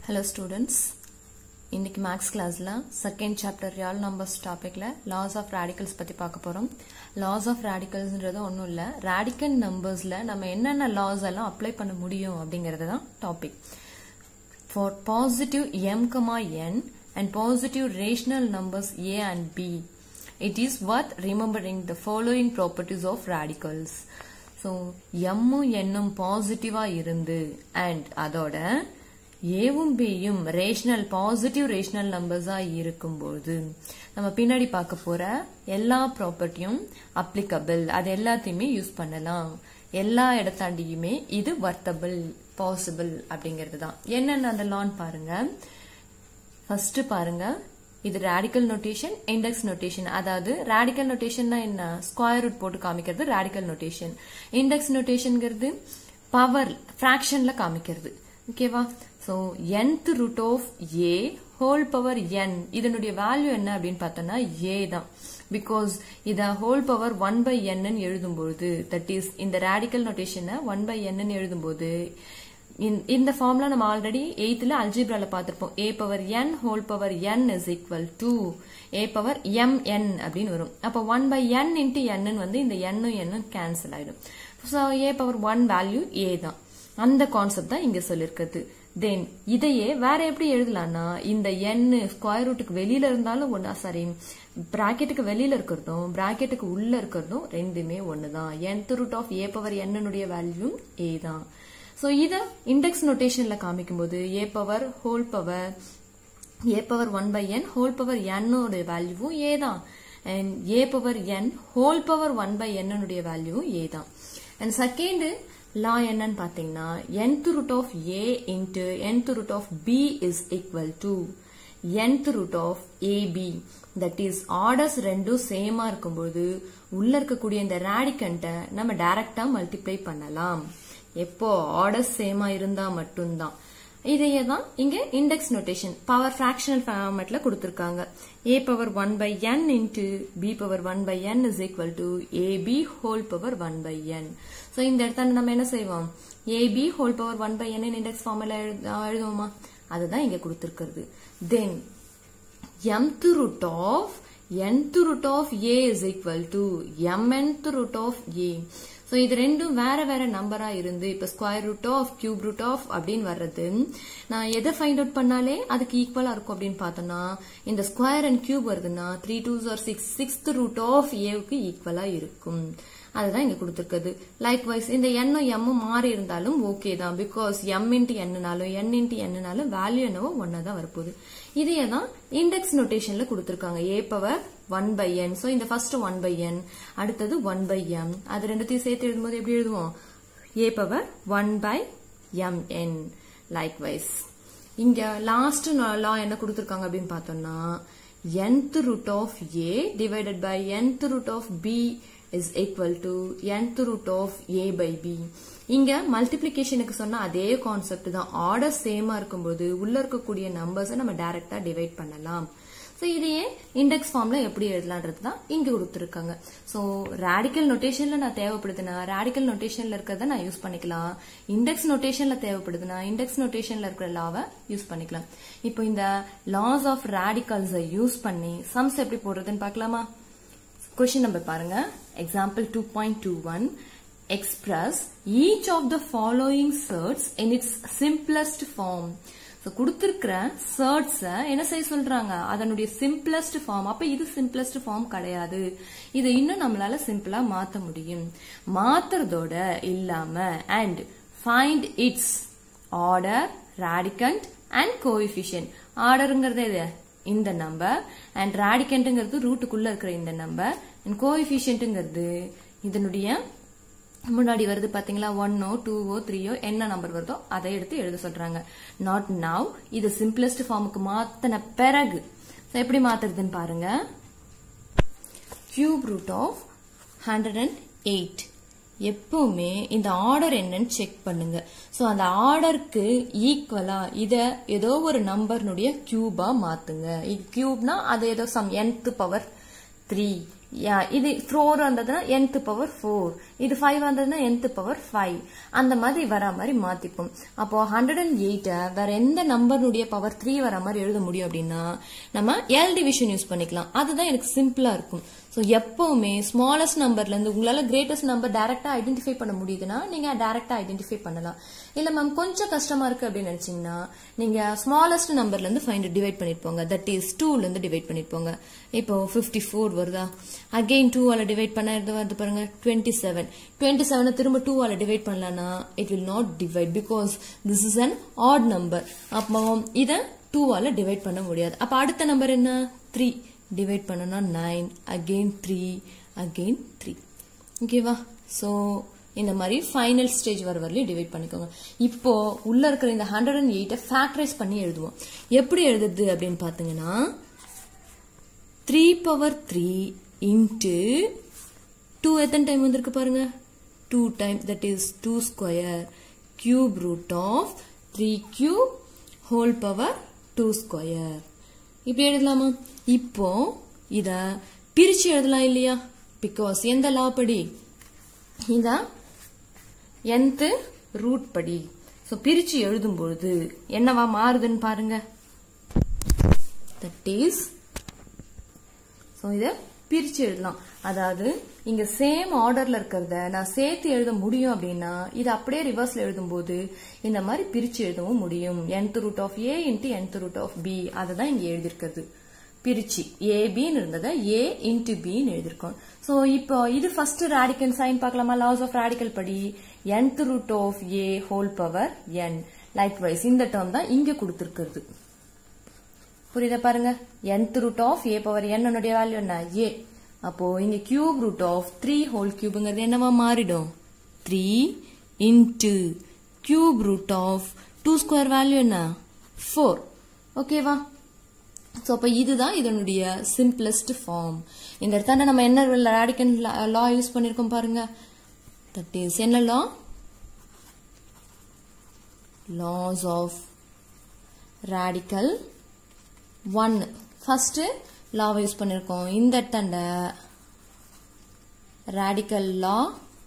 hello students இன்னைக்கு maths கிளாஸில் second chapter real numbers டாப்பிக்கில் லாஸ் ஆஃப் ரேடிக்கல்ஸ் பற்றி பார்க்க போகிறோம் லாஸ் ஆஃப் ரேடிக்கல்ஸ்ன்றது ஒன்றும் இல்லை ரேடிக்கல் நம்பர்ஸில் நம்ம என்னென்ன லாஸ் எல்லாம் அப்ளை பண்ண முடியும் அப்படிங்கிறது தான் topic for positive M comma N and positive rational numbers A and B it is worth remembering the following properties of radicals so எம்மும் என்னும் பாசிட்டிவாக இருந்து அண்ட் அதோட ஏவும் பியும் ரேஷனல் பாசிட்டிவ் ரேஷனல் நம்பர்ஸா இருக்கும்போது நம்ம பின்னாடி பார்க்க போற எல்லா ப்ராப்பர்ட்டியும் அப்ளிகபிள் அது எல்லாத்தையுமே யூஸ் பண்ணலாம் எல்லா இடத்தாண்டியுமே இது வர்த்தபிள் பாசிபிள் அப்படிங்கிறது தான் என்னென்ன அந்த லான் பாருங்க ஃபர்ஸ்ட் பாருங்க இது ரேடிக்கல் நோட்டேஷன் இண்டெக்ஸ் நோட்டேஷன் அதாவது ரேடிக்கல் நோட்டேஷன்னா என்ன ஸ்கொயர் ரூட் போட்டு காமிக்கிறது ரேடிக்கல் நோட்டேஷன் இண்டெக்ஸ் நோட்டேஷன்ங்கிறது பவர் ஃபிராக்ஷன்ல காமிக்கிறது ஓகேவா so nth root of a whole power n இதனுடைய வேல்யூ என்ன அப்படின்னு பார்த்தோம்னா ஏ தான் பிகாஸ் இத whole power one by n எழுதும்போது தட் இஸ் இந்த ரேடிக்கல் நோட்டேஷனை ஒன் பை என்னு எழுதும்போது இந்த ஃபார்ம்ல நம்ம ஆல்ரெடி எயித்துல அல்ஜிப்ரால பார்த்திருப்போம் a power n whole power n is equal to a power m n அப்படின்னு வரும் அப்போ one by n into n வந்து இந்த எண்ணும் எண்ணும் கேன்சல் ஆயிடும் so a power one value a தான் அந்த கான்செப்ட் தான் இங்க சொல்லிருக்கிறது தென் இதையே வேற எப்படி எழுதலாம்னா இந்த என் ஸ்கொயர் ரூட்டுக்கு வெளியில இருந்தாலும் ஒன்னா சாரி பிராக்கெட்டுக்கு வெளியில இருக்கிறதும் பிராக்கெட்டுக்கு உள்ள இருக்கிறதும் ரெண்டுமே ஒண்ணுதான் nth root of a power என்னுடைய வேல்யூ ஏ தான் ஸோ இதை இண்டெக்ஸ் நோட்டேஷன்ல காமிக்கும் போது a power whole power a power one by n whole power என்னோட வேல்யூவும் ஏ தான் and a power n whole power one by என்னுடைய வேல்யூவும் ஏ தான் அண்ட் செகண்ட் லா என்னன்னு பாத்தீங்கன்னா nth root of a into nth root of b is equal to nth root of ab that is orders ரெண்டும் சேமா இருக்கும்போது உள்ள இருக்கக்கூடிய இந்த ரேடிகண்ட்டை நம்ம டைரக்டா மல்டிப்ளை பண்ணலாம் எப்போ ஆர்டர்ஸ் சேமா இருந்தா மட்டும்தான் இதையே தான் இங்க இண்டெக்ஸ் நோட்டேஷன் பவர் ஃபிராக்ஷனல் ஃபார்மேட்ல கொடுத்திருக்காங்க a power one by n into b power one by n is equal to AB whole power one by n so இந்த இடத்துல நம்ம என்ன செய்வோம் AB whole power one by n index formula எழுதுவோமா அதுதான் இங்க கொடுத்திருக்கிறது then mth root of nth root of a is equal to mnth root of a so இது ரெண்டும் வேற வேற நம்பரா இருந்து இப்ப square root of cube root of அப்படின்னு வர்றது நான் எதை ஃபைண்ட் அவுட் பண்ணாலே அதுக்கு ஈக்குவலா இருக்கும் அப்படின்னு பார்த்தோம்னா இந்த ஸ்கொயர் அண்ட் கியூப் வருதுன்னா three twos are six sixth root of ஏவுக்கு ஈக்குவலா இருக்கும் அதுதான் இங்க கொடுத்துருக்குது லைக் வைஸ் இந்த எண்ணும் எம்மும் மாறி இருந்தாலும் ஓகே தான் பிகாஸ் எம் இன்ட்டு என்னனாலும் என் இன்ட்டு என்னனாலும் வேல்யூ என்னவோ ஒன்னா தான் வரப்போகுது இதையே தான் இண்டெக்ஸ் நோட்டேஷன்ல கொடுத்துருக்காங்க a power one by n so இந்த ஃபர்ஸ்ட் ஒன் பை என் அடுத்தது ஒன் பை எம் அது ரெண்டுத்தையும் சேர்த்து எழுதும்போது எப்படி எழுதுவோம் a power one by m n likewise இங்க லாஸ்ட் லா என்ன கொடுத்துருக்காங்க அப்படின்னு பார்த்தோம்னா nth root of a divided by nth root of b is equal to nth root of a by b இங்க மல்டிப்ளிகேஷனுக்கு சொன்ன அதே கான்செப்ட் தான் ஆர்டர் சேமா இருக்கும்போது உள்ள இருக்கக்கூடிய நம்பர்ஸை நம்ம டைரக்டா டிவைட் பண்ணலாம் ஸோ இதையே இண்டெக்ஸ் ஃபார்ம்ல எப்படி எழுதலான்றது தான் இங்க கொடுத்துருக்காங்க ஸோ ரேடிக்கல் நொட்டேஷன்ல நான் தேவைப்படுதுன்னா ரேடிக்கல் நொட்டேஷன்ல இருக்கிறத நான் யூஸ் பண்ணிக்கலாம் இண்டெக்ஸ் நொட்டேஷன்ல தேவைப்படுதுன்னா இண்டெக்ஸ் நொட்டேஷன்ல இருக்கிற லாவை யூஸ் பண்ணிக்கலாம் இப்போ இந்த லாஸ் ஆஃப் ரேடிக்கல்ஸை யூஸ் பண்ணி சம்ஸ் எப்படி போடுறதுன்னு பார்க்கலாமா கொஸ்டின் நம்பர் பாருங்க example two point two one express each of the following surds in its simplest form so கொடுத்துருக்கிற சர்ட்ஸை என்ன செய்ய சொல்றாங்க அதனுடைய சிம்பிளஸ்ட் ஃபார்ம் அப்ப இது சிம்பிளஸ்ட் ஃபார்ம் கிடையாது இதை இன்னும் நம்மளால சிம்பிளா மாத்த முடியும் மாத்துறதோட இல்லாம and find its order radicand and coefficient ஆர்டருங்கிறது எது இந்த நம்பர் அண்ட் ரேடிகண்ட்டுங்கிறது ரூட்டுக்குள்ள இருக்கிற இந்த நம்பர் அண்ட் கோஎஃபிஷியன்ட்டுங்கிறது இதனுடைய முன்னாடி வருது பாத்தீங்களா ஒன்னோ டூவோ த்ரீயோ என்ன நம்பர் வருதோ அதை எடுத்து எழுத சொல்றாங்க நாட் நவ் இது சிம்பிளஸ்ட் ஃபார்முக்கு மாத்தின பிறகு எப்படி மாத்துறதுன்னு பாருங்க cube root of hundred and eight எப்பவுமே இந்த ஆர்டர் என்னன்னு செக் பண்ணுங்க ஸோ அந்த ஆர்டருக்கு ஈக்குவலா இத ஏதோ ஒரு நம்பர்னுடைய கியூபா மாத்துங்க கியூப்னா அது ஏதோ சம் nth பவர் த்ரீ இது ஃபோர் வந்ததுன்னா nth பவர் ஃபோர் இது ஃபைவ் வந்ததுன்னா nth பவர் ஃபைவ் அந்த மாதிரி வரா மாதிரி மாத்திப்போம் அப்போ ஹண்ட்ரட் அண்ட் எயிட்ட வேற எந்த நம்பருடைய பவர் த்ரீ வர மாதிரி எழுத முடியும் அப்படின்னா நம்ம எல் டிவிஷன் யூஸ் பண்ணிக்கலாம் அதுதான் எனக்கு சிம்பிளா இருக்கும் ஸோ எப்பவுமே ஸ்மாலஸ்ட் நம்பர்ல இருந்து உங்களால கிரேட்டஸ்ட் நம்பர் டைரக்டா ஐடென்டிஃபை பண்ண முடியுதுன்னா நீங்க டைரக்டா ஐடென்டிஃபை பண்ணலாம் இல்ல மேம் கொஞ்சம் கஷ்டமா இருக்கு அப்படின்னு நினைச்சீங்கன்னா நீங்க ஸ்மாலஸ்ட் நம்பர்ல இருந்து ஃபைண்ட் டிவைட் பண்ணிருப்போங்க தட் இஸ் டூல இருந்து டிவைட் பண்ணிருப்போங்க இப்போ ஃபிஃப்டி ஃபோர் வருதா அகெயின் டூ ஆல டிவைட் பண்ண இது வருது பாருங்க டுவெண்ட்டி செவன் டுவெண்ட்டி செவனை திரும்ப டூ ஆல டிவைட் பண்ணலாம்னா it will not divide because this is an odd number அப்போ இதை டூ ஆல டிவைட் பண்ண முடியாது அப்ப அடுத்த நம்பர் என்ன த்ரீ டிவைட் பண்ணனா nine again three again three ஓகேவா ஸோ இந்த மாதிரி ஃபைனல் ஸ்டேஜ் வர வரலையும் டிவைட் பண்ணிக்கோங்க இப்போ உள்ள இருக்கிற இந்த ஹண்ட்ரட் அண்ட் எயிட்டை ஃபேக்டரைஸ் பண்ணி எழுதுவோம் எப்படி எழுதுறது அப்படின்னு பார்த்தீங்கன்னா three power three into two எத்தனை டைம் வந்திருக்கு பாருங்க two time that is two square cube root of three cube whole power two square இப்படி எழுதலாமா இப்போ இத பிரிச்சு எழுதலாம் இல்லையா பிகாஸ் எந்த லா படி இத nth ரூட் படி ஸோ பிரிச்சு எழுதும் பொழுது என்னவா மாறுதுன்னு பாருங்க தட் இஸ் ஸோ இதை பிரிச்சு எழுதலாம் அதாவது இங்க சேம் ஆர்டர்ல இருக்கிறத நான் சேர்த்து எழுத முடியும் அப்படின்னா இது அப்படியே ரிவர்ஸ்ல எழுதும்போது இந்த மாதிரி பிரிச்சு எழுதவும் முடியும் nth root of a into nth root of b அதை தான் இங்க எழுதியிருக்கிறது பிரிச்சு ஏ பின்னு இருந்ததை ஏ இன்ட்டு பின்னு எழுதியிருக்கோம் ஸோ இப்போ இது ஃபர்ஸ்ட் ரேடிக்கல் சைன் பார்க்கலாமா லாஸ் ஆஃப் ரேடிக்கல் படி nth root of a whole power n likewise இந்த டேர்ம் தான் இங்க கொடுத்துருக்கிறது புரியுதா பாருங்க nth root of a power n உடைய வேல்யூ என்ன ஏ அப்போ இங்க cube root of three whole கியூப்ங்கிறது என்னவா மாறிடும் three into cube root of two square value என்ன ஃபோர் ஓகேவா ஸோ அப்போ இதுதான் இதனுடைய சிம்பிளஸ்ட் ஃபார்ம் இந்த இடத்தாண்ட நம்ம என்ன ரேடிக்கன் லா யூஸ் பண்ணியிருக்கோம் பாருங்க தட் இஸ் என்ன law laws of radical one first லாவை யூஸ் பண்ணிருக்கோம் இந்த இடத்தாண்ட ரேடிக்கல் லா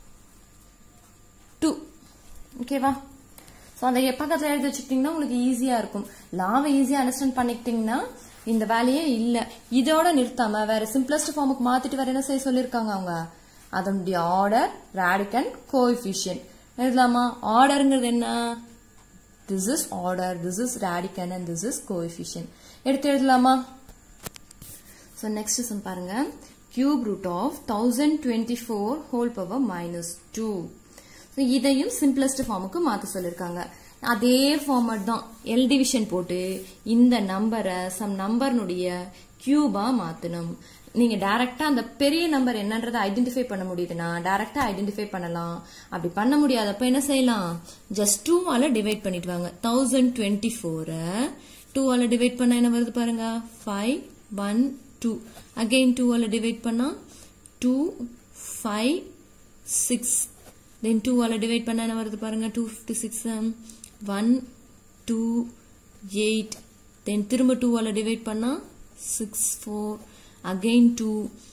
டூ ஓகேவா ஸோ அதை பக்கத்தில் எழுதி வச்சுக்கிட்டீங்கன்னா உங்களுக்கு ஈஸியாக இருக்கும் லாவை ஈஸியாக அண்டர்ஸ்டாண்ட் பண்ணிக்கிட்டீங்கன்னா இந்த வேலையே இல்லை இதோட நிறுத்தாம வேற சிம்பிளஸ்ட் ஃபார்முக்கு மாத்திட்டு வேற என்ன செய்ய சொல்லியிருக்காங்க அவங்க அதனுடைய ஆர்டர் ரேடிக்கன் கோஎஃபிஷியன்ட் எழுதலாமா ஆர்டருங்கிறது என்ன this is order this is radicand and this is coefficient எடுத்து எழுதலாமா ஸோ நெக்ஸ்ட் சம் பாருங்க cube root of thousand twenty four whole power minus two so இதையும் சிம்பிளஸ்ட் ஃபார்முக்கு மாற்ற சொல்லியிருக்காங்க அதே ஃபார்மட் தான் எல் டிவிஷன் போட்டு இந்த நம்பரை சம் நம்பர்னுடைய கியூபா மாற்றணும் நீங்க டைரக்டா அந்த பெரிய நம்பர் என்னன்றதை ஐடென்டிஃபை பண்ண முடியுதுன்னா டைரக்டா ஐடென்டிஃபை பண்ணலாம் அப்படி பண்ண முடியாதப்ப என்ன செய்யலாம் ஜஸ்ட் டூ ஆல டிவைட் பண்ணிட்டு வாங்க தௌசண்ட் டுவெண்ட்டி ஃபோரை டூ ஆல டிவைட் பண்ணா என்ன வருது பாருங்க five one two again two ஆல டிவைட் பண்ணா two five six then two ஆல டிவைட் பண்ணா என்ன வருது பாருங்க two fifty six one two eight then திரும்ப டூ ஆல டிவைட் பண்ணா சிக்ஸ் ஃபோர் again 2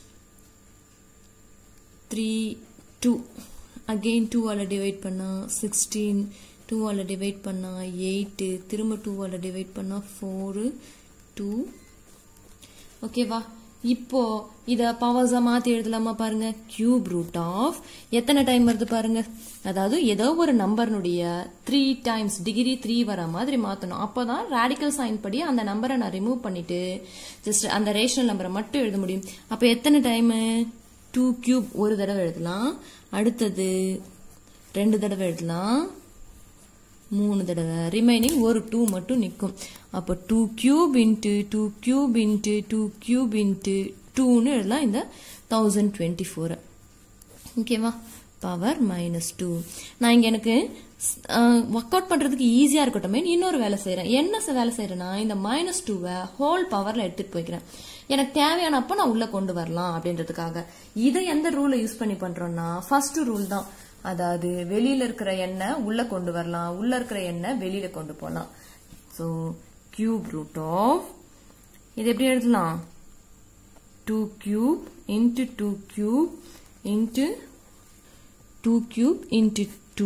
3 2 again 2 ஆல டிவைட் பண்ணா 16 2 ஆல டிவைட் பண்ணா 8 திரும்ப 2 ஆல டிவைட் பண்ணா 4 2 ஓகேவா இப்போ இத பவர்ஸா மாத்தி எழுதலாமா பாருங்க கியூப் ரூட் ஆஃப் எத்தனை டைம் வருது பாருங்க அதாவது ஏதோ ஒரு நம்பர்னுடைய த்ரீ டைம்ஸ் டிகிரி த்ரீ வர மாதிரி மாத்தணும் அப்பதான் ரேடிக்கல் சைன் படி அந்த நம்பரை நான் ரிமூவ் பண்ணிட்டு ஜஸ்ட் அந்த ரேஷனல் நம்பரை மட்டும் எழுத முடியும் அப்ப எத்தனை டைம் டூ கியூப் ஒரு தடவை எழுதலாம் அடுத்தது ரெண்டு தடவை எழுதலாம் மூணு தடவை ரிமைனிங் ஒரு டூ மட்டும் நிற்கும் அப்போ two cube into two cube into two cube into டூன்னு எழுதலாம் இந்த தௌசண்ட் டுவெண்ட்டி ஃபோரை ஓகேவா பவர் மைனஸ் டூ நான் இங்கே எனக்கு ஒர்க் அவுட் பண்ணுறதுக்கு ஈஸியாக இருக்கட்டும் இன்னொரு வேலை செய்கிறேன் என்ன வேலை செய்கிறேன்னா இந்த மைனஸ் டூவை ஹோல் பவரில் எடுத்துகிட்டு போய்க்கிறேன் எனக்கு தேவையானப்போ நான் உள்ளே கொண்டு வரலாம் அப்படின்றதுக்காக இதை எந்த ரூலை யூஸ் பண்ணி பண்ணுறோன்னா ஃபர்ஸ்ட் ரூல் தான் அதாவது வெளியில இருக்கிற எண்ணெய் உள்ள கொண்டு வரலாம் உள்ள இருக்கிற எண்ணெய் வெளியில கொண்டு போகலாம் ஸோ கியூப் ரூட் ஆஃப் இது எப்படி எழுதலாம் two cube into two cube into two cube into two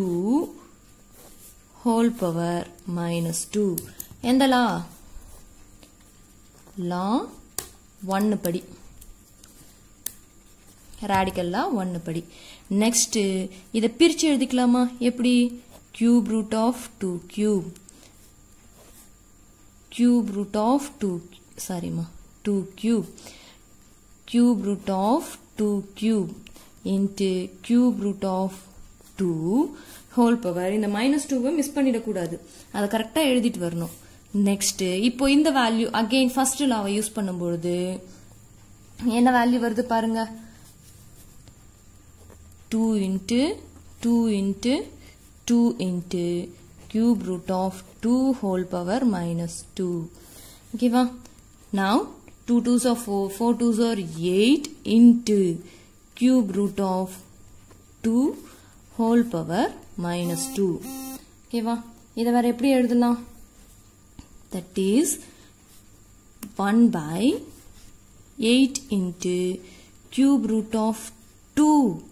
whole power minus two எந்த லா லா ஒன்று படி ரேடிக்கல்லா ஒன்று படி நெக்ஸ்ட் இதை பிரித்து எழுதிக்கலாமா எப்படி cube root of two cube cube root of two சாரிம்மா two cube cube root of two cube into cube root of two whole power இந்த மைனஸ் டூவை மிஸ் பண்ணிடக்கூடாது அதை கரெக்டாக எழுதிட்டு வரணும் நெக்ஸ்ட் இப்போ இந்த வேல்யூ அகெயின் ஃபர்ஸ்ட் லாவை யூஸ் பண்ணும்பொழுது என்ன வேல்யூ வருது பாருங்க two into two into two into cube root of two whole power minus two ஓகேவா now two twos are four four twos are eight into cube root of two whole power minus two ஓகேவா இதை வேற எப்படி எழுதலாம் that is one by eight into cube root of two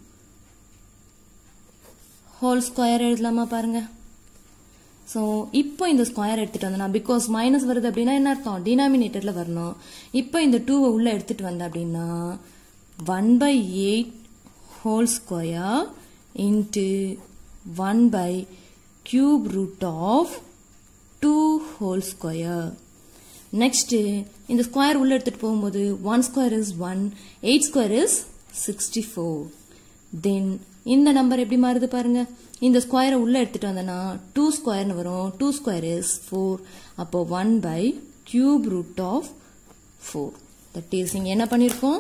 whole square எழுதலாமா பாருங்க so இப்போ இந்த square எடுத்துட்டு வந்தேன் பிகாஸ் மைனஸ் வருது அப்படின்னா என்ன அர்த்தம் டினாமினேட்டர்ல வரணும் இப்போ இந்த டூவை உள்ள எடுத்துட்டு வந்தேன் அப்படின்னா one by eight whole square into one by cube root of two whole square next இந்த ஸ்கொயர் உள்ள எடுத்துட்டு போகும்போது one square is one eight square is sixty four then இந்த நம்பர் எப்படி மாறுது பாருங்க இந்த ஸ்கொயரை உள்ள எடுத்துட்டு வந்தேன்னா டூ ஸ்கொயர்னு வரும் டூ ஸ்கொயர் இஸ் ஃபோர் அப்போ one by cube root of four that is இங்க என்ன பண்ணிருக்கோம்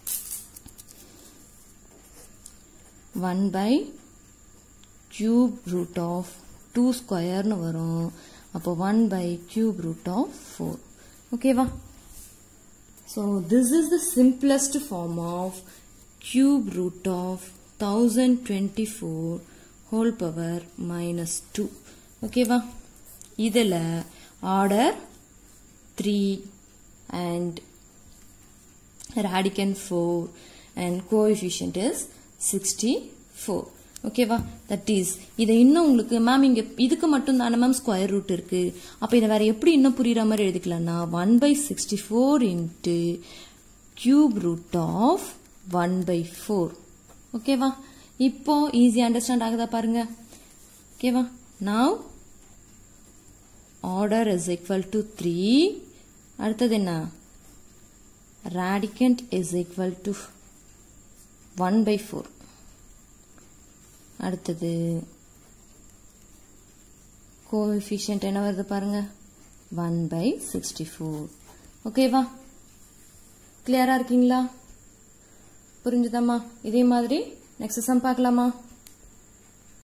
one by cube root of two ஸ்கொயர்னு வரும் அப்போ one by cube root of four ஓகேவா so this is the simplest form of cube root of 1024 whole power minus 2 ஓகேவா இதில் order three and radicand 4 and coefficient is 64 ஓகேவா that is இதை இன்னும் உங்களுக்கு மேம் இங்க இதுக்கு மட்டும் தானே மேம் ஸ்கொயர் ரூட் இருக்கு அப்ப இதை வேற எப்படி இன்னும் புரியுற மாதிரி எழுதிக்கலாம்னா one by sixty four into cube root of one by four ஓகேவா இப்போ ஈஸி அண்டர்ஸ்டாண்ட் ஆகுதா பாருங்க ஓகேவா now order is equal to three அடுத்தது என்ன radicand is equal to 1 by 4 அடுத்தது கோஎஃபிஷியன்ட் என்ன வருது பாருங்க 1 by 64 ஓகேவா கிளியரா இருக்கீங்களா புரிஞ்சுதாம்மா இதே மாதிரி நெக்ஸ்ட் சம் பார்க்கலாமா